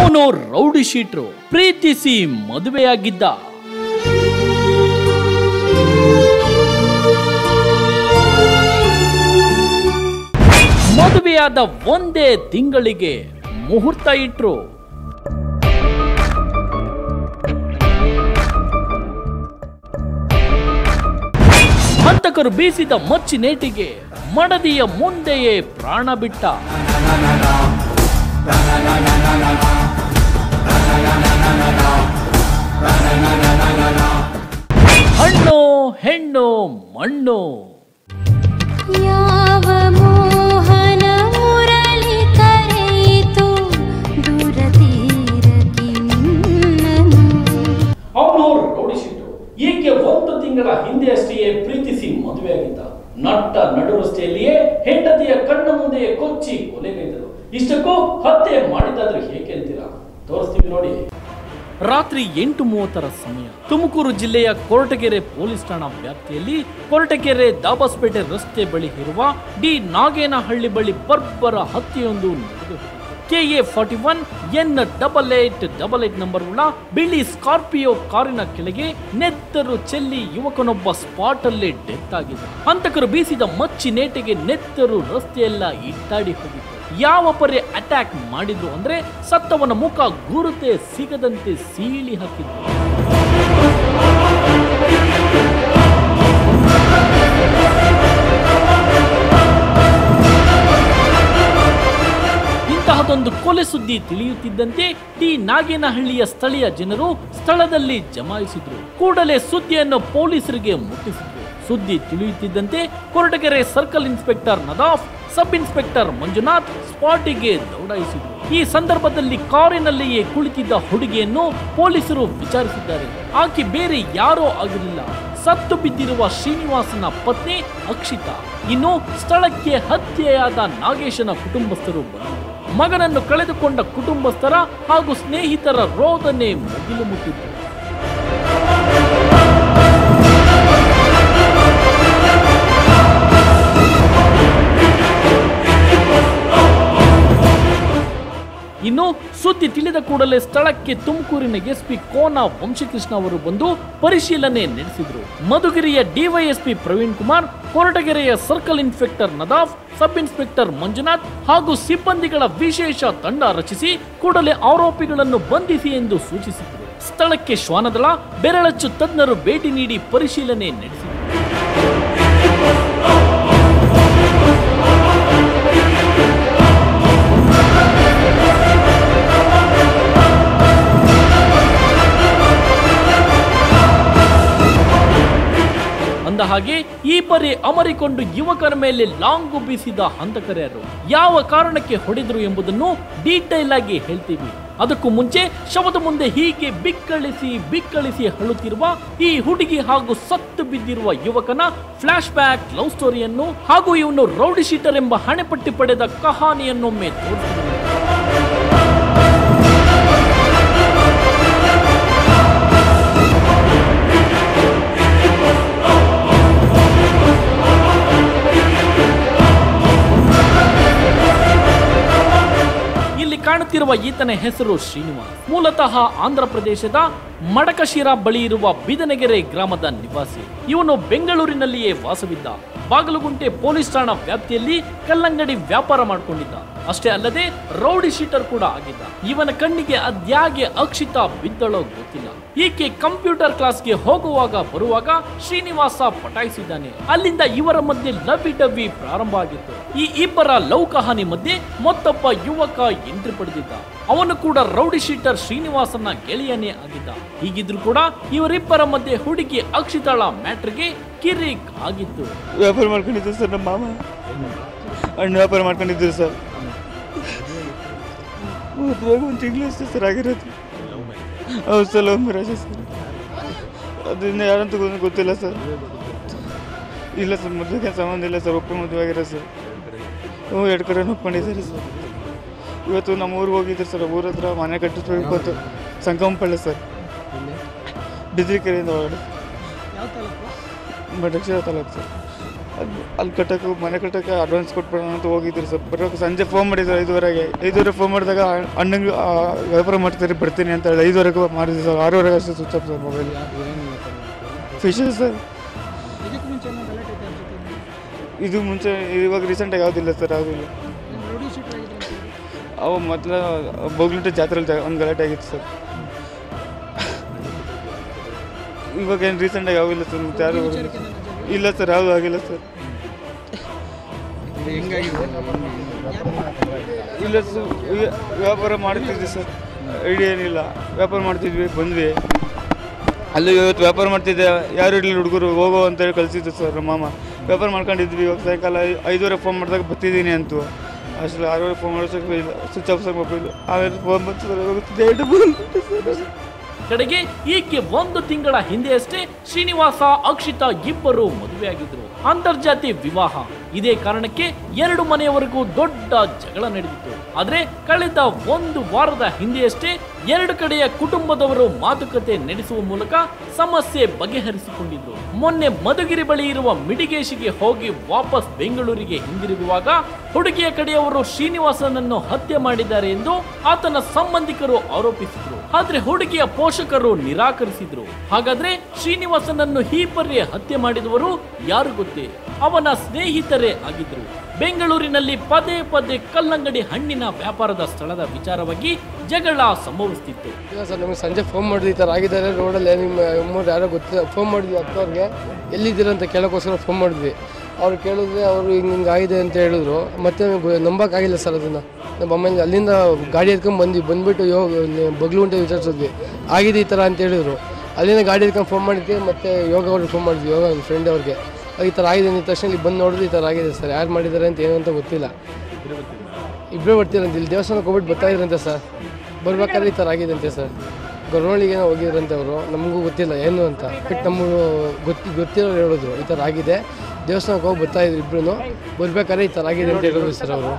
ಅವನು ರೌಡಿ ಶೀಟ್ರು ಪ್ರೀತಿಸಿ ಮದುವೆಯಾಗಿದ್ದ ಮದುವೆಯಾದ ಒಂದೇ ತಿಂಗಳಿಗೆ ಮುಹೂರ್ತ ಇಟ್ರು ಹಂತಕರು ಬೀಸಿದ ಮಚ್ಚಿನೇಟಿಗೆ ಮಡದಿಯ ಮುಂದೆಯೇ ಪ್ರಾಣ ಬಿಟ್ಟ ಹಣ್ಣು ಹೆಣ್ಣು ಮಣ್ಣು ಯಾವ ಮೋಹನ ಮುರಳಿ ಕರೆಯಿತು ದೂರ ತೀರಕ್ಕೆ ನಿನ್ನನು ಅವನು ರೌಡಿ ಶೀಟು ಈಕೆ ಒಂದು ತಿಂಗಳ ಹಿಂದೆ ಅಷ್ಟೇ ಪ್ರೀತಿಸಿ ಮದುವೆಯಾಗಿದ್ದ ನಟ್ಟ ನಡು ರಸ್ತೆಯಲ್ಲಿಯೇ ಹೆಂಡತಿಯ ಕಣ್ಣ ಮುಂದೆಯೇ ಕೊಚ್ಚಿ ಕೊಲೆಗೈದರು ಇಷ್ಟಕ್ಕೂ ಹತ್ಯೆ ಮಾಡಿದಾದ್ರೆ ಹೇಗೆ ಅಂತೀರಾ ತೋರಿಸ್ತೀವಿ ನೋಡಿ ರಾತ್ರಿ ಎಂಟು ಮೂವತ್ತರ ಸಮಯ ತುಮಕೂರು ಜಿಲ್ಲೆಯ ಕೊರಟಗೆರೆ ಪೊಲೀಸ್ ಠಾಣಾ ವ್ಯಾಪ್ತಿಯಲ್ಲಿ ಕೊರಟಗೆರೆ ದಾಬಸ್ಪೇಟೆ ರಸ್ತೆ ಬಳಿ ಇರುವ ಡಿ ನಾಗೇನಹಳ್ಳಿ ಬಳಿ ಬರ್ಬರ ಹತ್ಯೆಯೊಂದು ನಡೆದು K A forty one N double eight double eight number ಉಳ್ಳ ಬಿಳಿ ಸ್ಕಾರ್ಪಿಯೋ ಕಾರಿನ ಕೆಳಗೆ ನೆತ್ತರು ಚೆಲ್ಲಿ ಯುವಕನೊಬ್ಬ ಸ್ಪಾಟ್ ಅಲ್ಲೇ ಡೆತ್ ಆಗಿದೆ ಹಂತಕರು ಬೀಸಿದ ಮಚ್ಚಿ ನೇಟಿಗೆ ನೆತ್ತರು ರಸ್ತೆಯೆಲ್ಲ ಇಟ್ಟಾಡಿ ಹೋಗಿತ್ತು ಯಾವ ಪರಿ ಅಟ್ಯಾಕ್ ಮಾಡಿದ್ರು ಅಂದ್ರೆ ಸತ್ತವನ ಮುಖ ಗುರುತೆ ಸಿಗದಂತೆ ಸೀಳಿ ಹಾಕಿದ್ರು ಇಂತಹದೊಂದು ಕೊಲೆ ಸುದ್ದಿ ತಿಳಿಯುತ್ತಿದ್ದಂತೆ ಟಿ ನಾಗೇನಹಳ್ಳಿಯ ಸ್ಥಳೀಯ ಜನರು ಸ್ಥಳದಲ್ಲಿ ಜಮಾಯಿಸಿದ್ರು ಕೂಡಲೇ ಸುದ್ದಿಯನ್ನು ಪೊಲೀಸರಿಗೆ ಮುಟ್ಟಿಸಿದ್ರು ಸುದ್ದಿ ತಿಳಿಯುತ್ತಿದ್ದಂತೆ Koratagere circle inspector Nadaf sub inspector Manjunath ಸ್ಪಾಟಿಗೆ ದೌಡಾಯಿಸಿದ್ರು ಈ ಸಂದರ್ಭದಲ್ಲಿ ಕಾರಿನಲ್ಲಿಯೇ ಕುಳಿತಿದ್ದ ಹುಡುಗಿಯನ್ನು ಪೊಲೀಸರು ವಿಚಾರಿಸಿದ್ದಾರೆ ಆಕೆ ಬೇರೆ ಯಾರೋ ಆಗಿರಲಿಲ್ಲ ಸತ್ತು ಬಿದ್ದಿರುವ ಶ್ರೀನಿವಾಸನ ಪತ್ನಿ ಅಕ್ಷಿತಾ ಇನ್ನು ಸ್ಥಳಕ್ಕೆ ಹತ್ಯೆಯಾದ ನಾಗೇಶನ ಕುಟುಂಬಸ್ಥರು ಬಂದರು ಮಗನನ್ನು ಕಳೆದುಕೊಂಡ ಕುಟುಂಬಸ್ಥರ ಹಾಗೂ ಸ್ನೇಹಿತರ ರೋದನೆ ಮುಗಿಲು ಮುಟ್ಟಿತ್ತು ಇನ್ನು ಸುದ್ದಿ ತಿಳಿದ ಕೂಡಲೇ ಸ್ಥಳಕ್ಕೆ ತುಮಕೂರಿನ ಎಸ್ಪಿ ಕೋನ ವಂಶಕೃಷ್ಣ ಅವರು ಬಂದು ಪರಿಶೀಲನೆ ನಡೆಸಿದ್ರು ಮಧುಗಿರಿಯ ಡಿವೈಎಸ್ಪಿ ಪ್ರವೀಣ್ ಕುಮಾರ್ ಕೊರಟಗೆರೆಯ circle inspector Nadaf sub inspector Manjunath ಹಾಗೂ ಸಿಬ್ಬಂದಿಗಳ ವಿಶೇಷ ತಂಡ ರಚಿಸಿ ಕೂಡಲೇ ಆರೋಪಿಗಳನ್ನು ಬಂಧಿಸಿ ಎಂದು ಸೂಚಿಸಿದರು ಸ್ಥಳಕ್ಕೆ ಶ್ವಾನದಳ ಬೆರಳಚ್ಚು ತಜ್ಞರು ಭೇಟಿ ನೀಡಿ ಪರಿಶೀಲನೆ ನಡೆಸಿದರು ಅಂದ ಹಾಗೆ ಈ ಪರಿ ಅಮರಿಕೊಂಡು ಯುವಕರ ಮೇಲೆ ಲಾಂಗು ಬೀಸಿದ ಹಂತಕರ್ಯರು ಯಾವ ಕಾರಣಕ್ಕೆ ಹೊಡೆದರು ಎಂಬುದನ್ನು ಡೀಟೈಲ್ ಆಗಿ ಹೇಳ್ತೀವಿ ಅದಕ್ಕೂ ಮುಂಚೆ ಶವದ ಮುಂದೆ ಹೀಗೆ ಬಿಕ್ಕಳಿಸಿ ಬಿಕ್ಕಳಿಸಿ ಅಳುತ್ತಿರುವ ಈ ಹುಡುಗಿ ಹಾಗೂ ಸತ್ತು ಬಿದ್ದಿರುವ ಯುವಕನ ಫ್ಲಾಶ್ ಬ್ಯಾಕ್ ಲವ್ ಸ್ಟೋರಿಯನ್ನು ಹಾಗೂ ಇವನು ರೌಡಿ ಶೀಟರ್ ಎಂಬ ಹಣೆಪಟ್ಟಿ ಪಡೆದ ಕಹಾನಿಯನ್ನೊಮ್ಮೆ ತೋರಿಸಿದರು ಇಲ್ಲಿ ಕಾಣುತ್ತಿರುವ ಈತನ ಹೆಸರು ಶ್ರೀನಿವಾಸ್ ಮೂಲತಃ ಆಂಧ್ರ ಪ್ರದೇಶದ ಮಡಕಶಿರ ಬಳಿ ಇರುವ ಬಿದನಗೆರೆ ಗ್ರಾಮದ ನಿವಾಸಿ ಇವನು ಬೆಂಗಳೂರಿನಲ್ಲಿಯೇ ವಾಸವಿದ್ದ ಬಾಗಲಗುಂಟೆ ಪೊಲೀಸ್ ಠಾಣಾ ವ್ಯಾಪ್ತಿಯಲ್ಲಿ ಕಲ್ಲಂಗಡಿ ವ್ಯಾಪಾರ ಮಾಡಿಕೊಂಡಿದ್ದ ಅಷ್ಟೇ ಅಲ್ಲದೆ ರೌಡಿ ಶೀಟರ್ ಕೂಡ ಆಗಿದ್ದ ಇವನ ಕಣ್ಣಿಗೆ ಅದ್ಯಾಗೆ ಅಕ್ಷಿತಾ ಬಿದ್ದಳೋ ಗೊತ್ತಿಲ್ಲ ಈಕೆ ಕಂಪ್ಯೂಟರ್ ಕ್ಲಾಸ್ಗೆ ಹೋಗುವಾಗ ಬರುವಾಗ ಶ್ರೀನಿವಾಸ ಪಟಾಯಿಸಿದ್ದಾನೆ ಅಲ್ಲಿಂದ ಇವರ ಮಧ್ಯೆ ಲವ್ವಿ ಡವ್ವಿ ಪ್ರಾರಂಭ ಆಗಿತ್ತು ಈ ಇಬ್ಬರ ಲವ್ ಕಹಾನಿ ಮಧ್ಯೆ ಮತ್ತೊಬ್ಬ ಯುವಕ ಎಂಟ್ರಿ ಪಡೆದಿದ್ದ ಅವನು ಕೂಡ ರೌಡಿ ಶೀಟರ್ ಶ್ರೀನಿವಾಸನ ಗೆಳೆಯನೇ ಆಗಿದ್ದ ಹೀಗಿದ್ರು ಕೂಡ ಇವರಿಬ್ಬರ ಮಧ್ಯೆ ಹುಡುಗಿ ಅಕ್ಷಿತಾಳ ಮ್ಯಾಟ್ರಿಗೆ ಕಿರಿಕ್ ಆಗಿತ್ತು ವ್ಯಾಪಾರ ಮಾಡ್ಕೊಂಡಿದ್ರು ಸರ್ ನಮ್ಮ ಮಾಮ ಹಣ್ಣು ವ್ಯಾಪಾರ ಮಾಡ್ಕೊಂಡಿದ್ರು ಸರ್ ಮದುವೆಗೆ ಒಂದು ತಿಂಗಳು ಅಷ್ಟೇ ಸರ್ ಆಗಿರೋದು ಹೌದು ಸರ್ ಲವ್ ಮ್ಯಾರೇಜ್ ಸರ್ ಅದರಿಂದ ಯಾರಂತ ಗೊತ್ತ- ಗೊತ್ತಿಲ್ಲ ಸರ್ ಇಲ್ಲ ಸರ್ ಮದುವೆಗೆ ಸಂಬಂಧ ಇಲ್ಲ ಸರ್ ಒಪ್ಪಿಗೆ ಮದುವೆ ಆಗಿರೋ ಸರ್ ಹ್ಞೂ ಎರಡು ಕಡೆ ಒಪ್ಕೊಂಡಿದ್ದಾರೆ ಸರ್ ಇವತ್ತು ನಮ್ಮ ಊರಿಗೆ ಹೋಗಿದ್ರು ಸರ್ ಊರ ಹತ್ರ ಮನೆ ಕಟ್ಟಿಸ್ಬೇಕು ಅಂತ ಸಂಗಮಪಳ್ಳಿ ಸರ್ ಬಿದ್ರಿಕೆರೆಯಿಂದ ಒಳಗಡೆ ಬಡಕ್ಷರ ತಾಲೂಕು ಸರ್ ಅದು ಅಲ್ಲಿ ಕಟ್ಟಕ್ಕೆ ಮನೆ ಕಟ್ಟಕ್ಕೆ ಅಡ್ವಾನ್ಸ್ ಕೊಟ್ಬಿಡೋಣ ಅಂತ ಹೋಗಿದ್ರು ಸರ್ ಬರೋಕೆ ಸಂಜೆ ಫೋನ್ ಮಾಡಿದ್ರು ಐದುವರೆಗೆ ಐದುವರೆ ಫೋನ್ ಮಾಡಿದಾಗ ಅಣ್ಣಂಗೆ ಆ, ವ್ಯಾಪಾರ ಮಾಡ್ತಾರೆ ಬರ್ತೀನಿ ಅಂತ ಹೇಳಿ ಐದುವರೆಗೆ ಮಾಡಿದ್ವಿ ಸರ್ ಆರೂವರೆಗೆ ಅಷ್ಟೇ ಸ್ವಿಚ್ ಆಫ್ ಸರ್ ಮೊಬೈಲ್ ಫಿಶಸ್ ಸರ್ ಇದಕ್ಕೆ ಮುಂಚೆ ಏನೋ ಗಲಾಟೆ ಐತೆ ಅನ್ಸುತ್ತೆ ಇದು ಮುಂಚೆ ಇವಾಗ ರೀಸೆಂಟಾಗಿ ಯಾವುದಿಲ್ಲ ಸರ್ ಯಾವುದಿಲ್ಲ ಏನು ರೌಡಿ ಶೀಟರ್ ಆಗಿದೆ ಅಂತ ಹೇಳಿ. ಅವು ಮೊದಲ ಬೊಗ್ಲುಟ ಜಾತ್ರೆಲಿ ಒಂದು ಗಲಾಟೆ ಆಗಿತ್ತು ಸರ್ ಇವಾಗ ಏನು ರೀಸೆಂಟಾಗಿ ಯಾವಿಲ್ಲ ಸರ್ ಮತ್ತೆ ಯಾರು ವಿಚಾರಕ್ಕೆ ಏನಾದ್ರು ಜಗಳ? ಇಲ್ಲ ಸರ್ ಯಾವುದು ಆಗಿಲ್ಲ ಸರ್ ಇದು ಹೆಂಗಾಗಿದೆ ಇಲ್ಲ ಸರ್ ವ್ಯ- ವ್ಯಾಪಾರ ಮಾಡ್ತಿದ್ವಿ ಸರ್ ಐಡಿಯಾ ಏನಿಲ್ಲ ವ್ಯಾಪಾರ ಮಾಡ್ತಿದ್ವಿ ಬಂದ್ವಿ ಅಲ್ಲಿ ಇವತ್ತು ವ್ಯಾಪಾರ ಮಾಡ್ತಿದ್ದೆ ಯಾರು ಇರಲಿಲ್ಲ ಹುಡುಗರು ಹೋಗೋ ಅಂತೇಳಿ ಕಳಿಸಿದ್ದು ಸರ್ ನಮ್ಮ ಮಾಮ ವ್ಯಾಪಾರ ಮಾಡ್ಕೊಂಡಿದ್ವಿ ಇವಾಗ ಸಾಯಂಕಾಲ ಐ- ಐದುವರೆ ಫೋನ್ ಮಾಡಿದಾಗ ಬರ್ತಿದ್ದೀನಿ ಅಂತು ಅಷ್ಟು ಆರೂವರೆ ಫೋನ್ ಮಾಡೋಸಕ್ಕೆ ಇಲ್ಲ ಸ್ವಿಚ್ ಆಫ್ ಸರ್ ಮೊಬೈಲ್ ಆಮೇಲೆ ಫೋನ್ ಬಂತು ಸರ್ ಇವಾಗ ಡೇಟ್ ಬಂತು ಸರ್ ಕಡೆಗೆ ಈಕೆ ಒಂದು ತಿಂಗಳ ಹಿಂದೆಯಷ್ಟೇ ಶ್ರೀನಿವಾಸ ಅಕ್ಷಿತಾ ಇಬ್ಬರು ಮದುವೆಯಾಗಿದ್ರು ಅಂತರ್ಜಾತಿ ವಿವಾಹ ಇದೇ ಕಾರಣಕ್ಕೆ ಎರಡು ಮನೆಯವರೆಗೂ ದೊಡ್ಡ ಜಗಳ ನಡೆದಿತ್ತು ಆದ್ರೆ ಕಳೆದ ಒಂದು ವಾರದ ಹಿಂದೆಯಷ್ಟೇ ಎರಡು ಕಡೆಯ ಕುಟುಂಬದವರು ಮಾತುಕತೆ ನಡೆಸುವ ಮೂಲಕ ಸಮಸ್ಯೆ ಬಗೆಹರಿಸಿಕೊಂಡಿದ್ರು ಮೊನ್ನೆ ಮಧುಗಿರಿ ಬಳಿ ಇರುವ ಮಿಡಿಗೇಶಿಗೆ ಹೋಗಿ ವಾಪಸ್ ಬೆಂಗಳೂರಿಗೆ ಹಿಂದಿರುಗುವಾಗ ಹುಡುಗಿಯ ಕಡೆಯವರು ಶ್ರೀನಿವಾಸನನ್ನು ಹತ್ಯೆ ಮಾಡಿದ್ದಾರೆ ಎಂದು ಆತನ ಸಂಬಂಧಿಕರು ಆರೋಪಿಸಿದ್ರು ಆದ್ರೆ ಹುಡುಗಿಯ ಪೋಷಕರು ನಿರಾಕರಿಸಿದ್ರು ಹಾಗಾದ್ರೆ ಶ್ರೀನಿವಾಸನನ್ನು ಹೀಪರ್ರೆ ಹತ್ಯೆ ಮಾಡಿದವರು ಯಾರು ಗೊತ್ತೇ ಅವನ ಸ್ನೇಹಿತರೇ ಆಗಿದ್ರು ಬೆಂಗಳೂರಿನಲ್ಲಿ ಪದೇ ಪದೇ ಕಲ್ಲಂಗಡಿ ಹಣ್ಣಿನ ವ್ಯಾಪಾರದ ಸ್ಥಳದ ವಿಚಾರವಾಗಿ ಜಗಳ ಸಂಭವಿಸುತ್ತಿತ್ತು ಇಲ್ಲ ಸರ್ ನಮಗೆ ಸಂಜೆ ಫೋನ್ ಮಾಡಿದ್ವಿ ಈ ಥರ ಆಗಿದ್ದಾರೆ ರೋಡಲ್ಲಿ ನಿಮ್ಮ ಅಮ್ಮವ್ರು ಯಾರೋ ಗೊತ್ತಿಲ್ಲ ಫೋನ್ ಮಾಡಿದ್ವಿ ಅಕ್ಕವ್ರಿಗೆ ಎಲ್ಲಿದ್ದೀರಾ ಅಂತ ಕೇಳೋಕ್ಕೋಸ್ಕರ ಫೋನ್ ಮಾಡಿದ್ವಿ ಅವ್ರು ಕೇಳಿದ್ರೆ ಅವರು ಹಿಂಗೆ ಹಿಂಗೆ ಆಗಿದೆ ಅಂತ ಹೇಳಿದ್ರು ಮತ್ತೆ ನಮಗೆ ನಂಬೋಕ್ಕಾಗಿಲ್ಲ ಸರ್ ಅದನ್ನು ನಮ್ಮ ಅಮ್ಮನಿಗೆ ಅಲ್ಲಿಂದ ಗಾಡಿ ಎತ್ಕೊಂಡು ಬಂದ್ವಿ ಬಂದ್ಬಿಟ್ಟು ಯೋಗ ಬಗ್ಲು ಉಂಟೆ ವಿಚಾರಿಸಿದ್ವಿ ಆಗಿದೆ ಈ ಥರ ಅಂತ ಹೇಳಿದ್ರು ಅಲ್ಲಿಂದ ಗಾಡಿ ಎತ್ಕೊಂಡು ಫೋನ್ ಮಾಡಿದ್ವಿ ಮತ್ತೆ ಯೋಗ ಅವ್ರಿಗೆ ಫೋನ್ ಮಾಡಿದ್ವಿ ಯೋಗ ನನ್ನ ಫ್ರೆಂಡ್ ಅವ್ರಿಗೆ ಈ ಥರ ಆಗಿದೆ ಅಂದ ತಕ್ಷಣ ಇಲ್ಲಿ ಬಂದು ನೋಡಿದ್ರೆ ಈ ಥರ ಆಗಿದೆ ಸರ್ ಯಾರು ಮಾಡಿದ್ದಾರೆ ಅಂತ ಏನು ಅಂತ ಗೊತ್ತಿಲ್ಲ ಇಬ್ಬರೇ ಬರ್ತೀರಂತೆ ಇಲ್ಲಿ ದೇವಸ್ಥಾನಕ್ಕೆ ಹೋಗ್ಬಿಟ್ಟು ಬರ್ತಾ ಇದ್ರಂತೆ ಸರ್ ಬರ್ಬೇಕಾದ್ರೆ ಈ ಥರ ಆಗಿದಂತೆ ಸರ್ ಗೊರವಳಿಗೆ ಹೋಗಿದ್ರಂತೆ ಅವರು ನಮಗೂ ಗೊತ್ತಿಲ್ಲ ಏನು ಅಂತ ಬಟ್ ನಮ್ಮ ಗೊತ್ತಿ ಗೊತ್ತಿರೋರು ಹೇಳಿದ್ರು ಈ ಥರ ಆಗಿದೆ ದೇವಸ್ಥಾನಕ್ಕೆ ಹೋಗಿ ಬರ್ತಾ ಇದ್ರು ಇಬ್ರು ಬರ್ಬೇಕಾದ್ರೆ ಈ ಥರ ಆಗಿದೆ ಅಂತ ಹೇಳಿದ್ರು ಸರ್ ಅವರು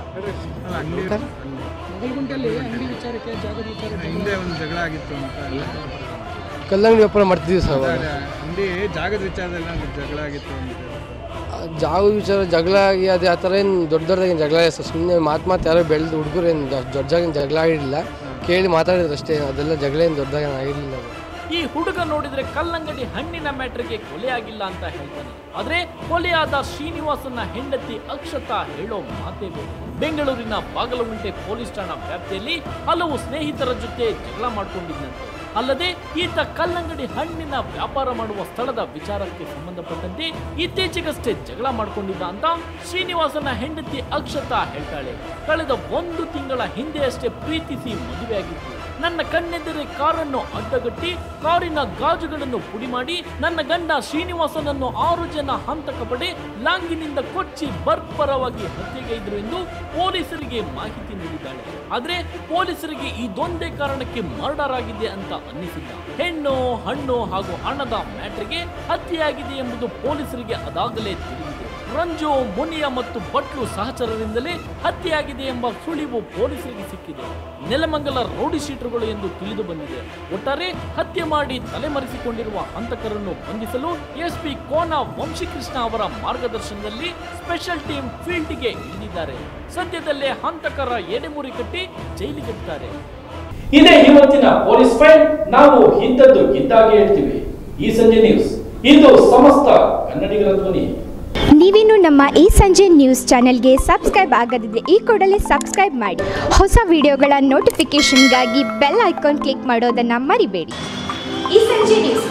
ಮೊಗಲ್ಗುಂಟೆಯಲ್ಲಿ ಅಂಗಡಿ ವಿಚಾರಕ್ಕೆ ಜಾಗದ ವಿಚಾರಕ್ಕೆ ಹಿಂದೆ ಒಂದು ಜಗಳ ಆಗಿತ್ತು ಅಂತ ಕಲ್ಲಂಗಡಿ ವ್ಯಾಪಾರ ಮಾಡ್ತಿದ್ವಿ ಸರ್ ಅವಾಗ ಅಂಗಡಿ ಜಾಗದ ವಿಚಾರದಲ್ಲಿ ಒಂದು ಜಗಳ ಆಗಿತ್ತು ಅಂತ ಆ ಜಾಗ ವಿಚಾರ ಜಗಳ ಆಗಿ ಅದು ಆ ಥರ ಏನು ದೊಡ್ಡ ದೊಡ್ಡದಾಗಿ ಜಗಳ ಇಲ್ಲ ಸರ್ ಸುಮ್ಮನೆ ಮಾತು ಮಾತು ಯಾರೋ ಬೆಳೆದು ಹುಡುಗರು ಏನು ದೊಡ್ಡದಾಗಿ ಜಗಳ ಆಗಿರಲಿಲ್ಲ ಕೇಳಿ ಮಾತಾಡಿದ್ರು ಅಷ್ಟೇ ಅದೆಲ್ಲ ಜಗಳ ಏನು ದೊಡ್ಡದಾಗಿ ಆಗಿರಲಿಲ್ಲ ಈ ಹುಡುಗ ನೋಡಿದ್ರೆ ಕಲ್ಲಂಗಡಿ ಹಣ್ಣಿನ ಮ್ಯಾಟ್ರಿಗೆ ಕೊಲೆ ಆಗಿಲ್ಲ ಅಂತ ಹೇಳ್ತಾನೆ ಆದ್ರೆ ಕೊಲೆಯಾದ ಶ್ರೀನಿವಾಸನ ಹೆಂಡತಿ ಅಕ್ಷತಾ ಹೇಳೋ ಮಾತೇ ಬೇರೆ ಬೆಂಗಳೂರಿನ ಬಾಗಲಗುಂಟೆ ಪೊಲೀಸ್ ಠಾಣಾ ವ್ಯಾಪ್ತಿಯಲ್ಲಿ ಹಲವು ಸ್ನೇಹಿತರ ಜೊತೆ ಜಗಳ ಮಾಡ್ಕೊಂಡಿದ್ದಂತೆ ಅಲ್ಲದೆ ಈತ ಕಲ್ಲಂಗಡಿ ಹಣ್ಣಿನ ವ್ಯಾಪಾರ ಮಾಡುವ ಸ್ಥಳದ ವಿಚಾರಕ್ಕೆ ಸಂಬಂಧಪಟ್ಟಂತೆ ಇತ್ತೀಚೆಗಷ್ಟೇ ಜಗಳ ಮಾಡ್ಕೊಂಡಿದ್ದ ಅಂತ ಶ್ರೀನಿವಾಸನ ಹೆಂಡತಿ ಅಕ್ಷತಾ ಹೇಳ್ತಾಳೆ ಕಳೆದ ಒಂದು ತಿಂಗಳ ಹಿಂದೆಯಷ್ಟೇ ಪ್ರೀತಿಸಿ ಮದುವೆಯಾಗಿತ್ತು ನನ್ನ ಕಣ್ಣೆದುರೇ ಕಾರನ್ನು ಅಡ್ಡಗಟ್ಟಿ ಕಾರಿನ ಗಾಜುಗಳನ್ನು ಪುಡಿ ಮಾಡಿ ನನ್ನ ಗಂಡ ಶ್ರೀನಿವಾಸನನ್ನು ಆರು ಜನ ಹಂತಕ ಪಡೆ ಲಾಂಗಿನಿಂದ ಕೊಚ್ಚಿ ಬರ್ಬರವಾಗಿ ಹತ್ಯೆಗೈದ್ರು ಎಂದು ಪೊಲೀಸರಿಗೆ ಮಾಹಿತಿ ನೀಡಿದ್ದಾಳೆ ಆದ್ರೆ ಪೊಲೀಸರಿಗೆ ಇದೊಂದೇ ಕಾರಣಕ್ಕೆ ಮರ್ಡರ್ ಆಗಿದೆ ಅಂತ ಅನ್ನಿಸಿಲ್ಲ ಹೆಣ್ಣು ಹಣ್ಣು ಹಾಗೂ ಹಣದ ಮ್ಯಾಟ್ರಿಗೆ ಹತ್ಯೆಯಾಗಿದೆ ಎಂಬುದು ಪೊಲೀಸರಿಗೆ ಅದಾಗಲೇ ತಿಳಿದಿದೆ ರಂಜು ಮುನಿಯ ಮತ್ತು ಬಟ್ಲು ಸಹಚರರಿಂದಲೇ ಹತ್ಯೆಯಾಗಿದೆ ಎಂಬ ಸುಳಿವು ಪೊಲೀಸರಿಗೆ ಸಿಕ್ಕಿದೆ ನೆಲಮಂಗಲ ರೌಡಿ ಶೀಟರ್ಗಳು ಎಂದು ತಿಳಿದು ಬಂದಿದೆ ಒಟ್ಟಾರೆ ಹತ್ಯೆ ಮಾಡಿ ತಲೆಮರೆಸಿಕೊಂಡಿರುವ ಹಂತಕರನ್ನು ಬಂಧಿಸಲು ಎಸ್ಪಿ ಕೋನ ವಂಶಿಕೃಷ್ಣ ಅವರ ಮಾರ್ಗದರ್ಶನದಲ್ಲಿ ಸ್ಪೆಷಲ್ ಟೀಮ್ ಫೀಲ್ಡ್ಗೆ ಇಳಿದಿದ್ದಾರೆ ಸದ್ಯದಲ್ಲೇ ಹಂತಕರ ಎಡೆಮುರಿ ಕಟ್ಟಿ ಜೈಲಿಗೆತ್ತಾರೆ ಇದೇ ಇವತ್ತಿನ ಪೊಲೀಸ್ ಫೈಲ್ ನಾವು ಇದ್ದದ್ದು ಇದ್ದಾಗೆ ಹೇಳ್ತೀವಿ ಈ ಸಂಜೆ ನ್ಯೂಸ್ ಇದು ಸಮಸ್ತ ಕನ್ನಡಿಗರ ಧ್ವನಿ ನೀವಿನ್ನು ನಮ್ಮ ಈ ಸಂಜೆ ನ್ಯೂಸ್ ಚಾನೆಲ್ಗೆ ಸಬ್ಸ್ಕ್ರೈಬ್ ಆಗದಿದ್ದರೆ ಈ ಕೂಡಲೇ ಸಬ್ಸ್ಕ್ರೈಬ್ ಮಾಡಿ ಹೊಸ ವಿಡಿಯೋಗಳ ನೋಟಿಫಿಕೇಷನ್ಗಾಗಿ ಬೆಲ್ ಐಕಾನ್ ಕ್ಲಿಕ್ ಮಾಡೋದನ್ನು ಮರಿಬೇಡಿ ಈ ಸಂಜೆ ನ್ಯೂಸ್